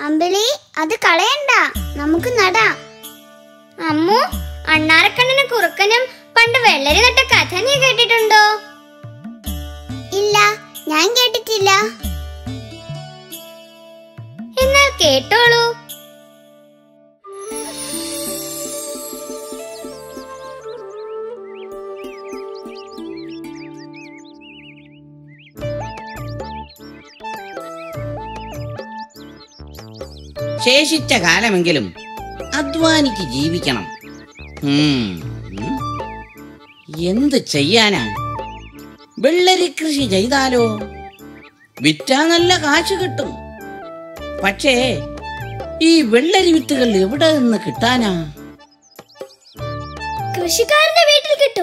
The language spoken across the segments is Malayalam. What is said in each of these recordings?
അമ്പിളി അത് കളയണ്ട നമുക്ക് നടാം അമ്മു അണ്ണാറക്കണ്ണനും കുറുക്കനും പണ്ട് വെള്ളരി നട്ട കഥ നീ കേട്ടിട്ടുണ്ടോ ഇല്ല ഞാൻ കേട്ടിട്ടില്ല എന്നാൽ കേട്ടോളൂ ശേഷിച്ച കാലമെങ്കിലും അധ്വാനിക്ക് ജീവിക്കണം ഉം, ഉം. എന്ത് ചെയ്യാനാ വെള്ളരി കൃഷി ചെയ്താലോ വിറ്റാ നല്ല കാശ് കിട്ടും പക്ഷേ ഈ വെള്ളരി വിത്തുകൾ എവിടെ നിന്ന് കിട്ടാനാ കൃഷിക്കാരന്റെ വീട്ടിൽ കിട്ടും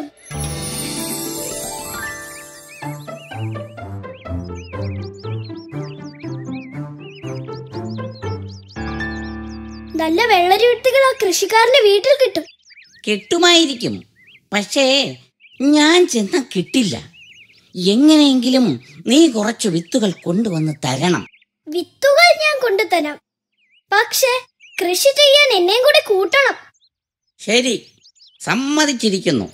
നല്ല വെള്ളരി വിത്തുകൾ ആ കൃഷിക്കാരന്റെ വീട്ടിൽ കിട്ടും കിട്ടുമായിരിക്കും പക്ഷേ ഞാൻ ചെന്ന കിട്ടില്ല എങ്ങനെയെങ്കിലും നീ കുറച്ച് വിത്തുകൾ കൊണ്ടുവന്ന് തരണം വിത്തുകൾ ഞാൻ കൊണ്ടുതരാം പക്ഷെ കൃഷി ചെയ്യാൻ എന്നെയും കൂടെ കൂട്ടണം ശരി സമ്മതിച്ചിരിക്കുന്നു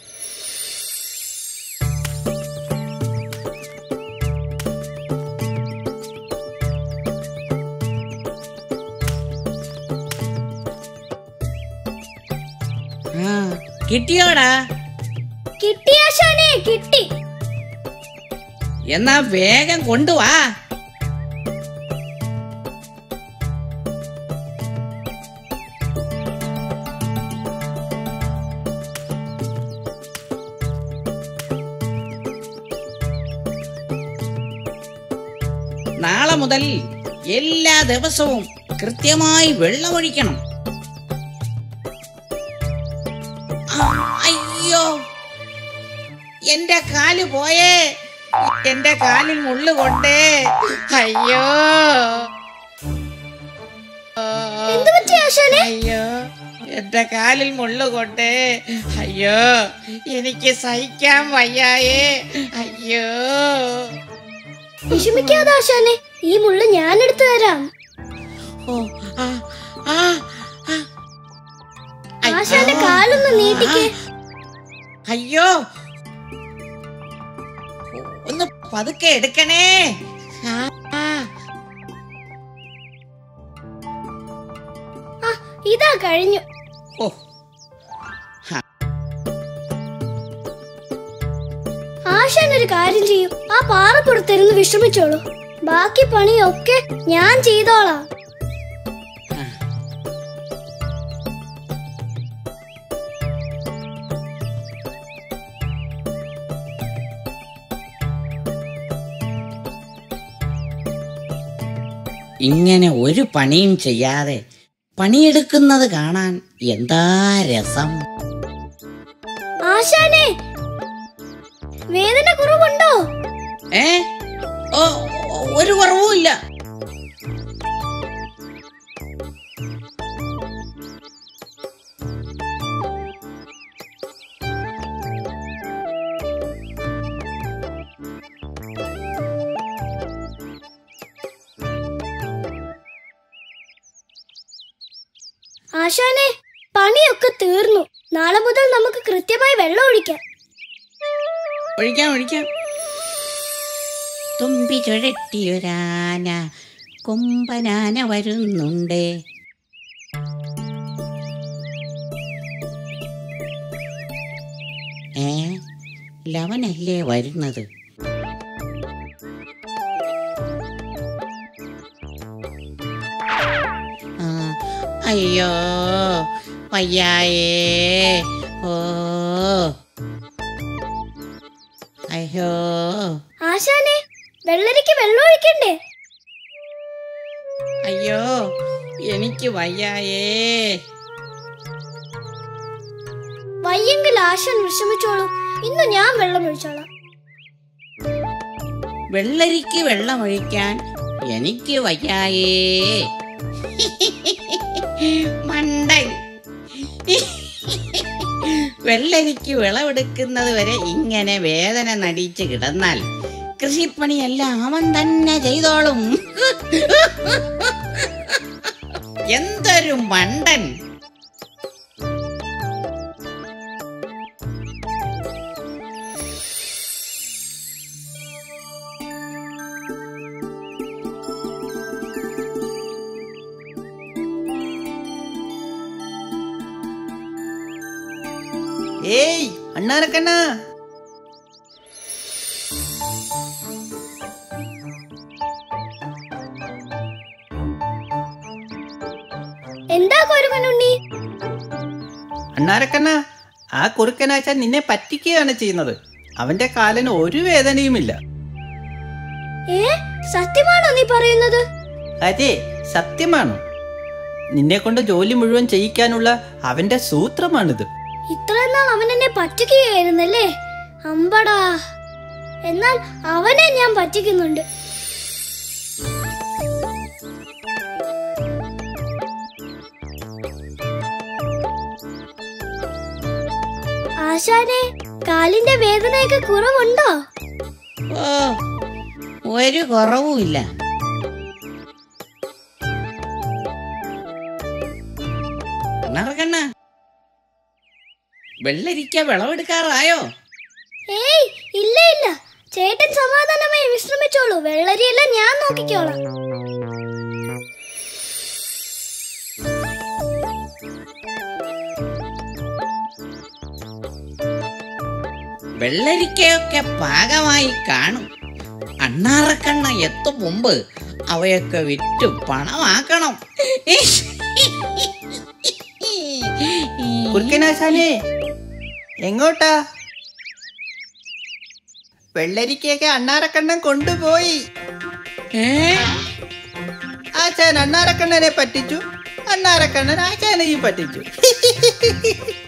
ആ കിട്ടിയോടാ കിട്ടിയാശാനെ കിട്ടി എന്നാ വേഗം കൊണ്ടുവാ നാളെ മുതൽ എല്ലാ ദിവസവും കൃത്യമായി വെള്ളമൊഴിക്കണം ആ, അയ്യോ എന്റെ കാല് പോയേ എന്റെ കാലിൽ മുള്ളു കൊണ്ടേ അയ്യോ എന്തു പറ്റി ആശാനെ അയ്യോ എന്റെ കാലിൽ മുള്ളു കൊണ്ടേ അയ്യോ എനിക്ക് സഹിക്കാൻ വയ്യായേ അയ്യോ വിഷമിക്കാതെ ആശാനെ ഈ മുള്ള ഞാൻ എടുത്തു തരാം ഓ ആ ആ ആ. ആശാന്റെ അയ്യോ. കാലൊന്ന് നീട്ടിക്കേ അയ്യോ ഒന്ന് പതുക്കെ എടുക്കണേ ആ, ആ. ആ ഇതാ കഴിഞ്ഞു ഓ ആശാൻ ഒരു കാര്യം ചെയ്യും ആ പാറപ്പുറത്തിരുന്ന് വിശ്രമിച്ചോളൂ ബാക്കി പണിയൊക്കെ ഞാൻ ചെയ്തോളാം ഇങ്ങനെ ഒരു പണിയും ചെയ്യാതെ പണിയെടുക്കുന്നത് കാണാൻ എന്താ രസം ആശാനെ വേദന കുറവുണ്ടോ ഏ ഓ ഒരു കുറവുമില്ല ആശാനെ പണിയൊക്കെ തീർന്നു നാളെ മുതൽ നമുക്ക് കൃത്യമായി വെള്ളം ഒഴിക്കാം ഒഴിക്കാം ഒഴിക്കാം തുമ്പി ചുഴട്ടിയൊരാന കൊമ്പനാന വരുന്നുണ്ടേ ഏ ലവനല്ലേ വരുന്നത് ആ, അയ്യോ വയ്യായേ ഓ അയ്യോ ആശാനെ വെള്ളരിക്ക് വെള്ളം ഒഴിക്കണ്ടേ അയ്യോ എനിക്ക് വയ്യായേ വയ്യെങ്കിൽ ആശാൻ വിഷമിച്ചോളൂ ഇന്ന് ഞാൻ വെള്ളം ഒഴിച്ചോളാം വെള്ളരിക്ക് വെള്ളമൊഴിക്കാൻ എനിക്ക് വയ്യായേ മണ്ടൻ വെള്ളരിക്ക് വിളവെടുക്കുന്നത് വരെ ഇങ്ങനെ വേദന നടിച്ച് കിടന്നാൽ കൃഷിപ്പണിയെല്ലാം അവൻ തന്നെ ചെയ്തോളും എന്തൊരു മണ്ടൻ ഏയ് അണ്ണാരക്കണ്ണ എന്താ കൊരുങ്ങനുണ്ണി അണ്ണാരക്കണ്ണ ആ കുറുക്കനാച്ചാൻ നിന്നെ പറ്റിക്കുകയാണ് ചെയ്യുന്നത് അവന്റെ കാലിന് ഒരു വേദനയുമില്ല ഏ സത്യമാണോ നീ പറയുന്നത് അതെ സത്യമാണ് നിന്നെ കൊണ്ട് ജോലി മുഴുവൻ ചെയ്യിക്കാനുള്ള അവന്റെ സൂത്രമാണിത് ഇത്രയും നാൾ അവൻ എന്നെ പറ്റിക്കുകയായിരുന്നല്ലേ അമ്പടാ എന്നാൽ അവനെ ഞാൻ പറ്റിക്കുന്നുണ്ട് ആശാനെ കാലിന്റെ വേദനയൊക്കെ കുറവുണ്ടോ ഓ ഒരു കുറവുമില്ല നടക്കണ്ണ വെള്ളരിക്ക വിളവെടുക്കാറായോ ഏയ് ഇല്ല ഇല്ല ചേട്ടൻ സമാധാനമായി വിശ്രമിച്ചോളൂ വെള്ളരിയെല്ലാം ഞാൻ നോക്കിക്കോളാം വെള്ളരിക്കയൊക്കെ പാകമായി കാണും അണ്ണാറക്കണ്ണ എത്തും മുമ്പ് അവയൊക്കെ വിറ്റ് പണമാക്കണം കുറുക്കനാശാനെ എങ്ങോട്ടാ വെള്ളരിക്കയൊക്കെ അണ്ണാരക്കണ്ണൻ കൊണ്ടുപോയി ഏ? ആശാൻ അണ്ണാരക്കണ്ണനെ പറ്റിച്ചു അണ്ണാരക്കണ്ണൻ ആശാനെയും പറ്റിച്ചു